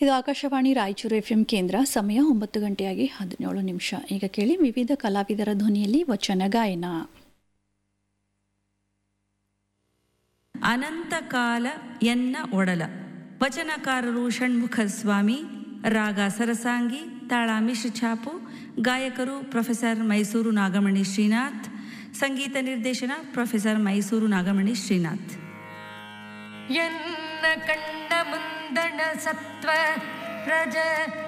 ಇದು ಆಕಾಶವಾಣಿ ರಾಯಚೂರು ಎಫ್ ಕೇಂದ್ರ ಸಮಯ ಒಂಬತ್ತು ಗಂಟೆಯಾಗಿ ಹದಿನೇಳು ನಿಮಿಷ ಈಗ ಕೇಳಿ ವಿವಿಧ ಕಲಾವಿದರ ಧ್ವನಿಯಲ್ಲಿ ವಚನ ಗಾಯನ ಅನಂತಕಾಲ ಎನ್ನ ಒಡಲ ವಚನಕಾರರು ಷಣ್ಮುಖ ಸ್ವಾಮಿ ರಾಗ ಸರಸಾಂಗಿ ತಾಳ ಮಿಶ್ರ ಛಾಪು ಗಾಯಕರು ಪ್ರೊಫೆಸರ್ ಮೈಸೂರು ನಾಗಮಣಿ ಶ್ರೀನಾಥ್ ಸಂಗೀತ ನಿರ್ದೇಶನ ಪ್ರೊಫೆಸರ್ ಮೈಸೂರು ನಾಗಮಣಿ ಶ್ರೀನಾಥ್ ಎನ್ನ ಕಂಡ ಮುಂದಣ ಸತ್ವ ಪ್ರಜ